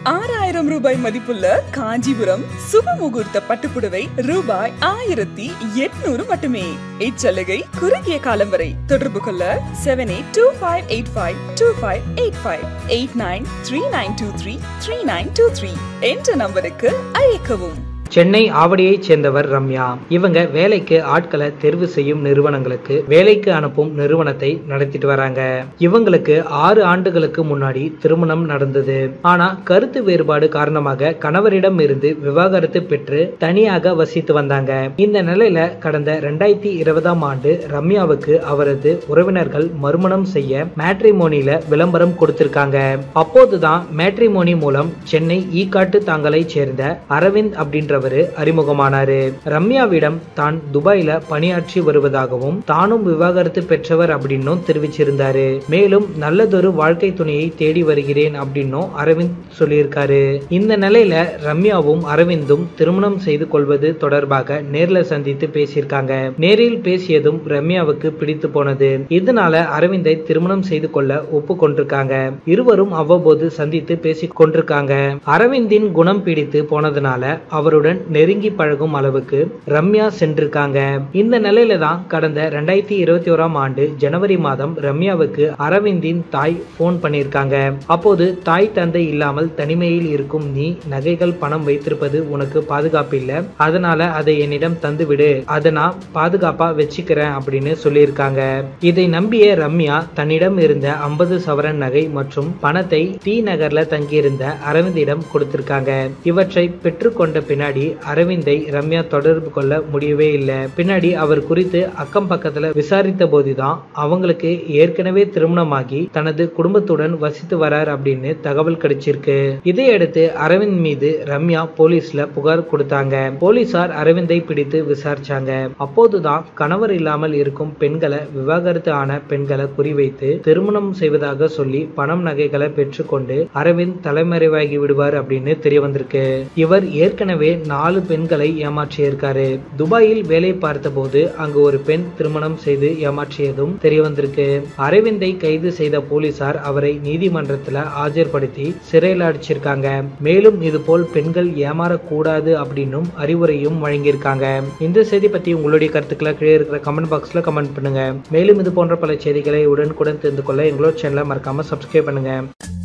ஆறாயிரம் ரூபாய் மதிப்புள்ள காஞ்சிபுரம் சுப முகூர்த்த பட்டுப்புடவை ரூபாய் ஆயிரத்தி எட்நூறு மட்டுமே இச்சலுகை குறுகிய காலம் வரை தொடர்பு கொள்ள seven eight two five eight five two five eight five eight nine three nine two three three nine two three என்ற நம்பருக்கு அழைக்கவும் சென்னை ஆவடியைச் சேர்ந்தவர் ரம்யா இவங்க வேலைக்கு ஆட்களை தேர்வு செய்யும் நிறுவனங்களுக்கு வேலைக்கு அனுப்பும் நிறுவனத்தை நடத்திட்டு வராங்க இவங்களுக்கு ஆறு ஆண்டுகளுக்கு முன்னாடி திருமணம் நடந்தது ஆனா கருத்து வேறுபாடு காரணமாக கணவரிடம் இருந்து விவாகரத்து பெற்று தனியாக வசித்து வந்தாங்க இந்த நிலையில கடந்த ரெண்டாயிரத்தி இருபதாம் ஆண்டு ரம்யாவுக்கு அவரது உறவினர்கள் மறுமணம் செய்ய மேட்ரிமோனில விளம்பரம் கொடுத்திருக்காங்க அப்போதுதான் மேட்ரிமோனி மூலம் சென்னை ஈக்காட்டு தாங்கலைச் சேர்ந்த அரவிந்த் அப்படின்றவரு அறிமுகமானாரு ரம்யாவிடம் தான் துபாயில பணியாற்றி வருவதாகவும் தானும் விவாகரத்து பெற்றவர் அப்படின்னும் தெரிவிச்சிருந்தாரு மேலும் நல்லதொரு வாழ்க்கை துணையை தேடி வருகிறேன் அப்படின்னும் அரவிந்த் சொல்லியிருக்காரு இந்த நிலையில ரம்யாவும் அரவிந்தும் திருமணம் செய்து கொள்வது தொடர்பாக நேர்ல சந்தித்து பேசியிருக்காங்க நேரில் பேசியதும் ரம்யாவுக்கு பிடித்து போனது இதனால அரவிந்தை திருமணம் செய்து கொள்ள ஒப்புக்கொண்டிருக்காங்க இருவரும் அவ்வப்போது சந்தித்து பேசிக் கொண்டிருக்காங்க அரவிந்தின் குணம் பிடித்து போனதுனால அவருடன் நெருங்கி பழகும் அளவுக்கு ரம்யா சென்றிருக்காங்க இந்த நிலையில தான் கடந்த ரெண்டாயிரத்தி இருபத்தி ஓராம் ஆண்டு ஜனவரி மாதம் ரம்யாவுக்கு அரவிந்தின் தாய் போன் பண்ணியிருக்காங்க அப்போது தாய் தந்தை இல்லாமல் தனிமையில் இருக்கும் நீ நகைகள் பணம் வைத்திருப்பது உனக்கு பாதுகாப்பு இல்ல அதனால அதை என்னிடம் தந்து விடு அதை நான் பாதுகாப்பா வச்சுக்கிறேன் அப்படின்னு சொல்லியிருக்காங்க இதை நம்பிய ரம்யா தன்னிடம் இருந்த ஐம்பது சவரன் நகை மற்றும் பணத்தை டி நகர்ல தங்கியிருந்த அரவிந்திடம் கொடுத்திருக்காங்க இவற்றை பெற்றுக்கொண்ட பின்னாடி அரவிந்தை ரம்யா தொடர்பு கொள்ள முடியவே இல்லை பின்னாடி அவர் குறித்து அக்கம் பக்கத்துல விசாரித்த போதுதான் அவங்களுக்கு ஏற்கனவே திருமணமாகி தனது குடும்பத்துடன் வசித்து வரார் அப்படின்னு தகவல் கிடைச்சிருக்கு இதையடுத்து அரவிந்த் மீது ரம்யா போலீஸ்ல புகார் கொடுத்தாங்க போலீசார் அரவிந்தை பிடித்து விசாரிச்சாங்க அப்போதுதான் கணவர் இல்லாமல் இருக்கும் பெண்களை விவாகரத்து ஆன பெண்களை குறிவைத்து திருமணம் செய்வதாக சொல்லி பணம் நகைகளை பெற்றுக்கொண்டு அரவிந்த் தலைமறைவாகி விடுவார் அப்படின்னு தெரிய வந்திருக்கு இவர் ஏற்கனவே நாலு பெண்களை ஏமாற்றியிருக்காரு துபாயில் வேலை பார்த்தபோது அங்கு ஒரு பெண் திருமணம் செய்து ஏமாற்றியதும் தெரிய வந்திருக்கு அரவிந்தை கைது செய்த போலீசார் அவரை நீதிமன்றத்துல ஆஜர்படுத்தி சிறையில் அடைச்சிருக்காங்க மேலும் இது போல் பெண்கள் ஏமாறக்கூடாது அப்படின்னும் அறிவுரையும் வழங்கியிருக்காங்க இந்த செய்தி பத்தி உங்களுடைய கருத்துக்களை கீழே இருக்கிற கமெண்ட் பாக்ஸ்ல கமெண்ட் பண்ணுங்க மேலும் இது போன்ற பல செய்திகளை உடனுக்குடன் தெரிந்து கொள்ள எங்களோட சேனலை மறக்காம சப்ஸ்கிரைப் பண்ணுங்க